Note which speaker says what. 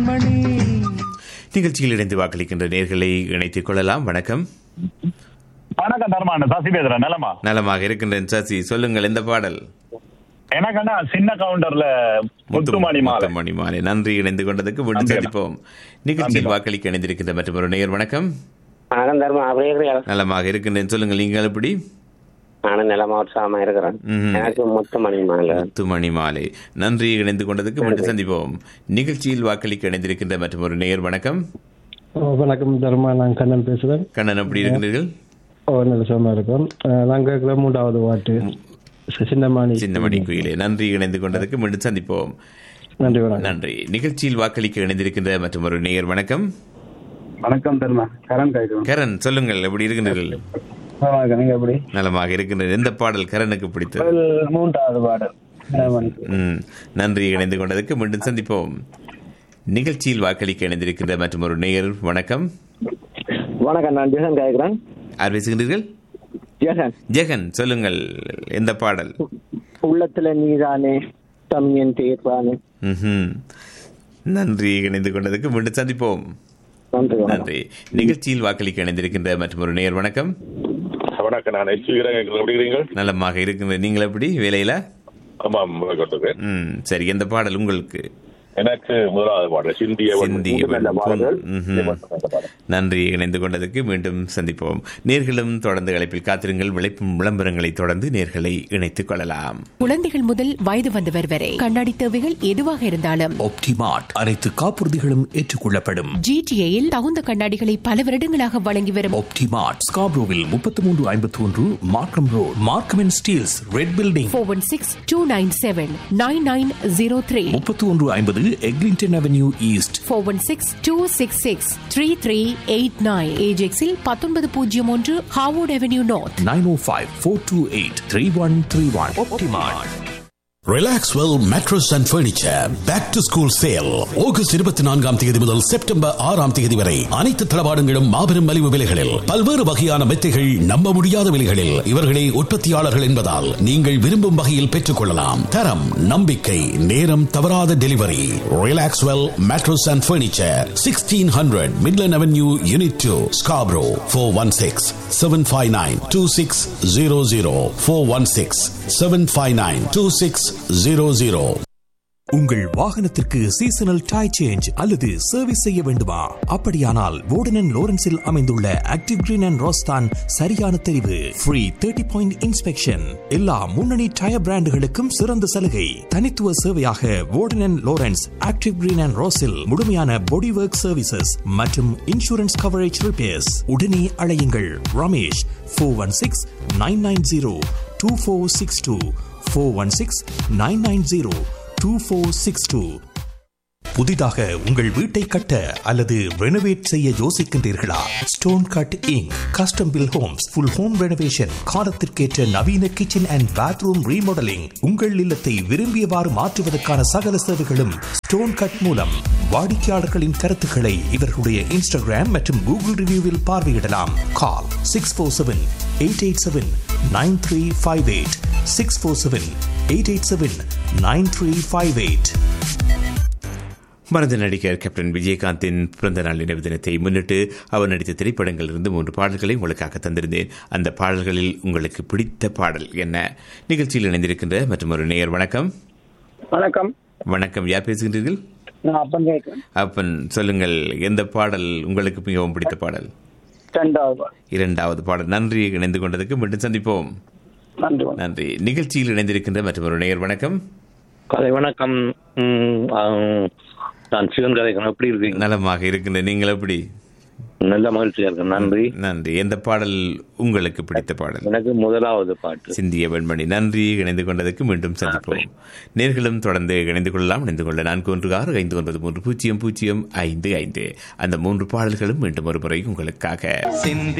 Speaker 1: கண்மணி
Speaker 2: நிகழ்ச்சியில் இணைந்து வாக்களிக்கின்ற நேர்களை இணைத்துக் கொள்ளலாம் வணக்கம்
Speaker 3: வணக்கம் தர்மான சசி பேசுறேன் நிலமா
Speaker 2: நலமாக இருக்கின்றேன் சசி சொல்லுங்கள் எந்த பாடல்
Speaker 3: எனக்குன்னா சின்ன கவுண்டர்ல முத்துமணி மாலை
Speaker 2: முத்துமணி மாலை நன்றி இணைந்து கொண்டதுக்கு மீண்டும்
Speaker 3: நன்றி.
Speaker 2: சந்திப்போம் நிகழ்ச்சியில் வாக்களிக்க இணைந்திருக்கின்ற மற்றும் ஒரு நேயர் வணக்கம்
Speaker 4: வணக்கம் தர்மா அப்படியே இருக்கிறியா
Speaker 2: நலமாக இருக்கின்றேன் சொல்லுங்கள் நீங்கள் எப்படி
Speaker 4: நானும் நிலமா உற்சாகமா இருக்கிறேன்
Speaker 2: ம்ஹும்.
Speaker 4: எனக்கு முத்துமணி மாலை
Speaker 2: முத்துமணி மாலை நன்றி இணைந்து கொண்டதுக்கு மீண்டும் சந்திப்போம் நிகழ்ச்சியில் வாக்களிக்க இணைந்திருக்கின்ற மற்றும் ஒரு நேயர் வணக்கம்
Speaker 5: ஓ, வணக்கம் தர்மா நான் கண்ணன் பேசுறேன்
Speaker 2: கண்ணன் எப்படி இருக்கின்றீர்கள்
Speaker 5: ஓ நல்ல சுகமா இருக்கோம் அஹ், நான் கேட்கிற மூன்றாவது பாட்டு சின்னமாணி
Speaker 2: சின்னமணி குயிலே நன்றி இணைந்து கொண்டதுக்கு மீண்டும் சந்திப்போம்
Speaker 5: நன்றி வணக்கம்
Speaker 2: நன்றி நிகழ்ச்சியில் வாக்களிக்க இணைந்திருக்கின்ற மற்றும் ஒரு நேயர் வணக்கம்
Speaker 6: வணக்கம் தர்மா கரண் காய்க்கிறோம்
Speaker 2: கரண் சொல்லுங்கள் எப்படி இருக்கின்றீர்கள்
Speaker 6: நீங்க எப்படி
Speaker 2: நலமாக இருக்கின்றது எந்த பாடல் கரனுக்கு பிடித்தது
Speaker 6: மூன்றாவது பாடல்
Speaker 2: ம், நன்றி இணைந்து கொண்டதுக்கு மீண்டும் சந்திப்போம் நிகழ்ச்சியில் வாக்களிக்க இணைந்திருக்கின்ற மற்றும் ஒரு நேயர் வணக்கம்
Speaker 4: வணக்கம் நான் ஜெகன் கேட்கிறேன்
Speaker 2: யார் பேசுகின்றீர்கள்
Speaker 4: ஜெகன்
Speaker 2: ஜெகன் சொல்லுங்கள் எந்த பாடல்
Speaker 4: உள்ளத்துல நீதானே தமியன் தேர்வானே
Speaker 2: ம்ஹும். நன்றி இணைந்து கொண்டதுக்கு மீண்டும் சந்திப்போம்
Speaker 4: நன்றி வணக்கம்.
Speaker 2: நன்றி நிகழ்ச்சியில் வாக்களிக்க இணைந்திருக்கின்ற மற்றும் ஒரு நேயர் வணக்கம்
Speaker 7: வணக்கம் நான் எச் வீரன் எப்படி இருக்கிறீங்க
Speaker 2: நலமாக இருக்கின்ற நீங்கள் எப்படி வேலையில
Speaker 7: ஆமாம் கொண்டிருக்கேன்
Speaker 2: ம் சரி எந்த பாடல் உங்களுக்கு
Speaker 7: எனக்கு முதலாவது பாடல் சிந்திய
Speaker 2: சிந்திய
Speaker 7: நல்ல பாடல்கள்
Speaker 2: ம்ஹும். நன்றி இணைந்து கொண்டதுக்கு மீண்டும் சந்திப்போம் நேர்களும் தொடர்ந்து அழைப்பில் காத்திருங்கள் விளைப்பும் விளம்பரங்களை தொடர்ந்து நேர்களை இணைத்துக் கொள்ளலாம்
Speaker 8: குழந்தைகள் முதல் வயது வந்தவர் வரை கண்ணாடி தேவைகள் எதுவாக இருந்தாலும்
Speaker 1: ஆப்டிமார்ட் அனைத்து காப்புறுதிகளும் ஏற்றுக்கொள்ளப்படும்
Speaker 8: ஜிடிஏயில் தகுந்த கண்ணாடிகளை பல வருடங்களாக வழங்கி வரும்
Speaker 1: ஆப்டிமார்ட் ஸ்காப்ரோவில் முப்பத்தி மூன்று ஐம்பத்தி ஒன்று Markham road Markham and Steeles red building
Speaker 8: four one six two nine seven nine nine zero three
Speaker 1: முப்பத்தி ஒன்று ஐம்பது Eglinton avenue east
Speaker 8: four one six two six six three three eight nine ஏஜெக்ஸில் பத்தொன்பது பூஜ்ஜியம் ஒன்று Harwood avenue north
Speaker 1: nine O five four two eight three one three one Optimart
Speaker 9: Relaxwell mattress and furniture back to school sale August இருபத்தி நான்காம் தேதி முதல் September ஆறாம் தேதி வரை அனைத்து தளவாடங்களும் மாபெரும் மலிவு விலைகளில் பல்வேறு வகையான மெத்தைகள் நம்ப முடியாத விலைகளில் இவர்களே உற்பத்தியாளர்கள் என்பதால் நீங்கள் விரும்பும் வகையில் பெற்றுக் கொள்ளலாம் தரம் நம்பிக்கை நேரம் தவறாத delivery Relaxwell mattress and furniture sixteen hundred Midland avenue unit two Scarborough four one six seven five nine two six zero zero four one six seven five nine two six zero zero
Speaker 1: உங்கள் வாகனத்திற்கு seasonal tyre change அல்லது service செய்ய வேண்டுமா அப்படியானால் வோர்டன் லோரன்ஸில் அமைந்துள்ள active green and ரோஸ்தான் சரியான தெரிவு free thirty point inspection எல்லா முன்னணி டயர் பிராண்டுகளுக்கும் சிறந்த சலுகை தனித்துவ சேவையாக Warden Lawrence active green and ரோஸில் முழுமையான பாடி ஒர்க் சர்வீசஸ் மற்றும் இன்சூரன்ஸ் கவரேஜ் ரிப்பேர்ஸ் உடனே அழையுங்கள் Ramesh four one six nine nine zero two four six two four one six nine nine zero two four six two புதிதாக உங்கள் வீட்டை கட்ட அல்லது ரெனோவேட் செய்ய யோசிக்கின்றீர்களா stone cut inc custom built homes full home renovation காலத்திற்கேற்ற நவீன கிச்சன் அண்ட் பாத்ரூம் ரீமாடலிங் உங்கள் இல்லத்தை விரும்பியவாறு மாற்றுவதற்கான சகல சேவைகளும் ஸ்டோன் கட் மூலம் வாடிக்கையாளர்களின் கருத்துக்களை இவர்களுடைய இன்ஸ்டாகிராம் மற்றும் கூகுள் ரிவ்யூவில் பார்வையிடலாம் call six four seven eight eight seven nine three five eight six four seven eight eight seven nine three five eight
Speaker 2: மறந்த நடிகர் கேப்டன் விஜயகாந்தின் பிறந்த நாள் நினைவு தினத்தை முன்னிட்டு அவர் நடித்த திரைப்படங்களிலிருந்து மூன்று பாடல்களை உங்களுக்காக தந்திருந்தேன் அந்த பாடல்களில் உங்களுக்கு பிடித்த பாடல் என்ன நிகழ்ச்சியில் இணைந்திருக்கின்ற மற்றும் ஒரு நேயர் வணக்கம்
Speaker 6: வணக்கம்
Speaker 2: வணக்கம் யார் பேசுகின்றீர்கள்
Speaker 6: நான் அப்பன் கேட்கிறேன்
Speaker 2: அப்பன் சொல்லுங்கள் எந்த பாடல் உங்களுக்கு மிகவும் பிடித்த பாடல்
Speaker 6: ரெண்டாவது பாடல்.
Speaker 2: இரண்டாவது பாடல் நன்றி இணைந்து கொண்டதுக்கு மீண்டும் சந்திப்போம்
Speaker 6: நன்றி வணக்கம்.
Speaker 2: நன்றி நிகழ்ச்சியில் இணைந்திருக்கின்ற மற்றும் ஒரு நேயர் வணக்கம்
Speaker 4: கதை வணக்கம் ம், ஆ, நான் சிவன் கதைக்கிறேன் எப்படி இருக்கீங்க
Speaker 2: நலமாக இருக்கின்ற நீங்கள் எப்படி
Speaker 4: நல்ல மகிழ்ச்சியா இருக்கேன் நன்றி
Speaker 2: நன்றி எந்த பாடல் உங்களுக்கு பிடித்த பாடல்
Speaker 4: எனக்கு முதலாவது பாட்டு
Speaker 2: சிந்திய வெண்மணி நன்றி இணைந்து கொண்டதற்கு மீண்டும் சந்திப்போம் நேர்களும் தொடர்ந்து இணைந்து கொள்ளலாம் இணைந்து கொள்ள நான்கு ஒன்று ஆறு ஐந்து ஒன்பது மூன்று பூஜ்ஜியம் பூஜ்ஜியம் ஐந்து ஐந்து அந்த மூன்று பாடல்களும் மீண்டும் ஒரு முறை உங்களுக்காக